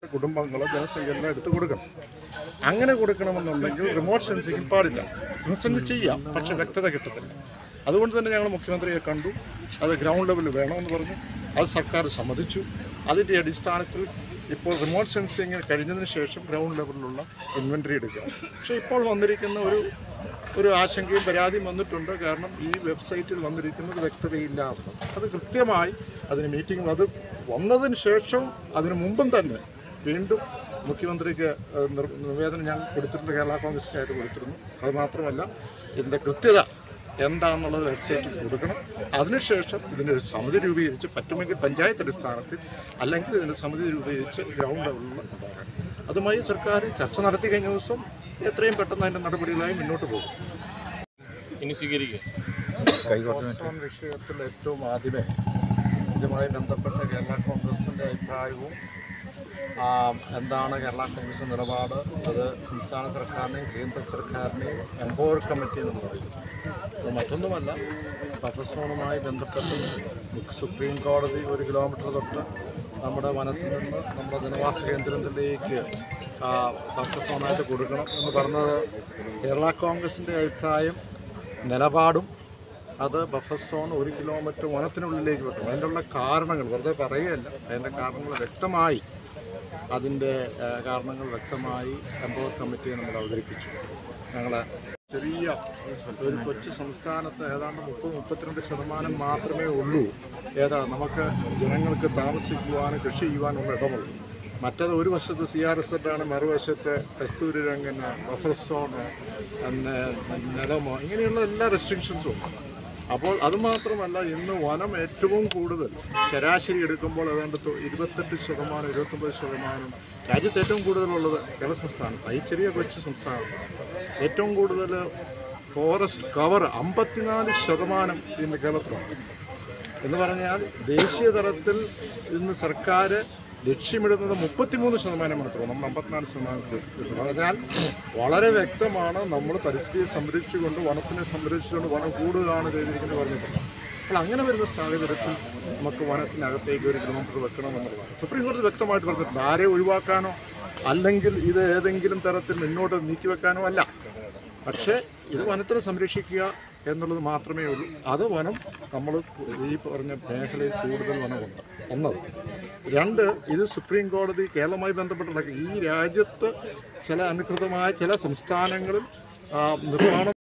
കുടുംബങ്ങളോ ജനസംഖ്യകളോ എടുത്ത് കൊടുക്കണം അങ്ങനെ കൊടുക്കണമെന്നുണ്ടെങ്കിൽ റിമോട്ട് സെൻസിങ് പാടില്ല സെൻസിങ് ചെയ്യാം പക്ഷെ വ്യക്തത കിട്ടത്തില്ല അതുകൊണ്ട് തന്നെ ഞങ്ങൾ മുഖ്യമന്ത്രിയെ കണ്ടു അത് ഗ്രൗണ്ട് ലെവലിൽ വേണമെന്ന് പറഞ്ഞു അത് സർക്കാർ സമ്മതിച്ചു അതിൻ്റെ അടിസ്ഥാനത്തിൽ ഇപ്പോൾ റിമോട്ട് സെൻസിങ് കഴിഞ്ഞതിന് ശേഷം ഗ്രൗണ്ട് ലെവലിലുള്ള ഇൻവെൻട്രി എടുക്കുക പക്ഷേ ഇപ്പോൾ വന്നിരിക്കുന്ന ഒരു ഒരു ആശങ്കയും പരാതിയും വന്നിട്ടുണ്ട് കാരണം ഈ വെബ്സൈറ്റിൽ വന്നിരിക്കുന്നത് വ്യക്തതയില്ലാതെ അത് കൃത്യമായി അതിന് മീറ്റിംഗ് അത് വന്നതിന് ശേഷം അതിന് മുമ്പും തന്നെ വീണ്ടും മുഖ്യമന്ത്രിക്ക് ഏഹ്, നിർ- നിവേദനം ഞാൻ കൊടുത്തിട്ടുണ്ട് കേരള കോൺഗ്രസിനായിട്ട് കൊടുത്തിരുന്നു അത് മാത്രമല്ല ഇതിൻ്റെ കൃത്യത എന്താണെന്നുള്ളത് വെബ്സൈറ്റിൽ കൊടുക്കണം അതിനുശേഷം ഇതിൻ്റെ ഒരു സമിതി രൂപീകരിച്ച് പറ്റുമെങ്കിൽ പഞ്ചായത്ത് അടിസ്ഥാനത്തിൽ അല്ലെങ്കിൽ ഇതിൻ്റെ സമിതി രൂപീകരിച്ച് ഗ്രൗണ്ട് ലെവലിൽ ഉണ്ടാകാൻ അതുമായി സർക്കാർ ചർച്ച നടത്തി കഴിഞ്ഞ ദിവസം എത്രയും പെട്ടെന്ന് അതിൻ്റെ നടപടികളായി മുന്നോട്ട് പോകും ഇനി സ്വീകരിക്കുക ഓസോൺ വിഷയത്തിൽ ഏറ്റവും ആദ്യമേ ഇതുമായി ബന്ധപ്പെട്ട കേരള കോൺഗ്രസിൻ്റെ അഭിപ്രായവും ആ, എന്താണ് കേരള കോൺഗ്രസ് നിലപാട് അത് സംസ്ഥാന സർക്കാരിനെയും കേന്ദ്ര സർക്കാരിനെയും എംപവർ കമ്മിറ്റി എന്ന് പറയുന്നു അത് മറ്റൊന്നുമല്ല ബഫർ സോണുമായി ബന്ധപ്പെട്ട് സുപ്രീം കോടതി ഒരു കിലോമീറ്റർ തൊട്ട് നമ്മുടെ വനത്തിൽ നിന്ന് നമ്മുടെ ജനവാസ കേന്ദ്രത്തിലേക്ക് ആ, ബഫർ സോണായിട്ട് കൊടുക്കണം എന്ന് പറഞ്ഞത് കേരള കോൺഗ്രസിൻ്റെ അഭിപ്രായം നിലപാടും അത് ബഫർ സോൺ ഒരു കിലോമീറ്റർ വനത്തിനുള്ളിലേക്ക് വെക്കും അതിൻ്റെ ഉള്ള കാരണങ്ങൾ വെറുതെ പറയുകയല്ല അതിൻ്റെ കാരണങ്ങൾ വ്യക്തമായി അതിൻ്റെ ആ, കാരണങ്ങൾ വ്യക്തമായി എംപവർ കമ്മിറ്റിയെ നമ്മൾ അവതരിപ്പിച്ചു ഞങ്ങൾ ചെറിയ ഒരു കൊച്ചു സംസ്ഥാനത്ത് ഏതാണ്ട് മുപ്പത് മുപ്പത്തിരണ്ട് ശതമാനം മാത്രമേ ഉള്ളൂ ഏതാ നമുക്ക് ജനങ്ങൾക്ക് താമസിക്കുവാനും കൃഷി ചെയ്യുവാനുള്ള ഇടമുള്ളൂ മറ്റത് ഒരു വശത്ത് സി ആർ എസ് എഫ് ആണ് മറുവശത്ത് കസ്തൂരി രംഗന് ബഫർ സോണ് പിന്നെ നിലമോ ഇങ്ങനെയുള്ള എല്ലാ റെസ്ട്രിക്ഷൻസും ഉണ്ട് അപ്പോൾ അതുമാത്രമല്ല ഇന്ന് വനം ഏറ്റവും കൂടുതൽ ശരാശരി എടുക്കുമ്പോൾ ഏതാണ്ട് തൊ- ഇരുപത്തെട്ട് ശതമാനം ഇരുപത്തൊമ്പത് ശതമാനം രാജ്യത്ത് ഏറ്റവും കൂടുതലുള്ളത് കേരള സംസ്ഥാനത്ത് ഈ ചെറിയ കൊച്ചു സംസ്ഥാനം ഏറ്റവും കൂടുതൽ ഫോറസ്റ്റ് കവർ അമ്പത്തിനാല് ശതമാനം ഇന്ന് കേരളത്തിലുണ്ട് എന്ന് പറഞ്ഞാൽ ദേശീയ തലത്തിൽ ഇന്ന് സർക്കാർ ലക്ഷ്യമിടുന്നത് മുപ്പത്തിമൂന്ന് ശതമാനം മാത്രം നമ്മൾ അമ്പത്തിനാല് ശതമാനത്തിൽ എന്ന് പറഞ്ഞാൽ വളരെ വ്യക്തമാണ് നമ്മൾ പരിസ്ഥിതിയെ സംരക്ഷിച്ചുകൊണ്ട് വനത്തിനെ സംരക്ഷിച്ചുകൊണ്ട് വനം കൂടുതലാണ് ചെയ്തിരിക്കുന്നത് പറഞ്ഞിട്ടുണ്ട് അപ്പോൾ അങ്ങനെ വരുന്ന സാഹചര്യത്തിൽ നമുക്ക് വനത്തിനകത്തേക്ക് ഒരു കിലോമീറ്റർ വെക്കണം എന്നുള്ളതാണ് സുപ്രീം കോടതി വ്യക്തമായിട്ട് പറഞ്ഞിട്ടുണ്ട് ആരെ ഒഴിവാക്കാനോ അല്ലെങ്കിൽ ഇത് ഏതെങ്കിലും തരത്തിൽ മുന്നോട്ട് നീക്കിവെക്കാനോ അല്ല പക്ഷേ ഇത് വനത്തിനെ സംരക്ഷിക്കുക എന്നുള്ളത് മാത്രമേ ഉള്ളൂ അത് വനം നമ്മൾ ഈ പറഞ്ഞ മേഖലയിൽ കൂടുതൽ വനമുണ്ട് ഒന്നത് രണ്ട് ഇത് സുപ്രീം കോടതി കേരളവുമായി ബന്ധപ്പെട്ട ഈ രാജ്യത്ത് ചില അനുകൃതമായ ചില സംസ്ഥാനങ്ങളിൽ ആ, നിർമ്മാണം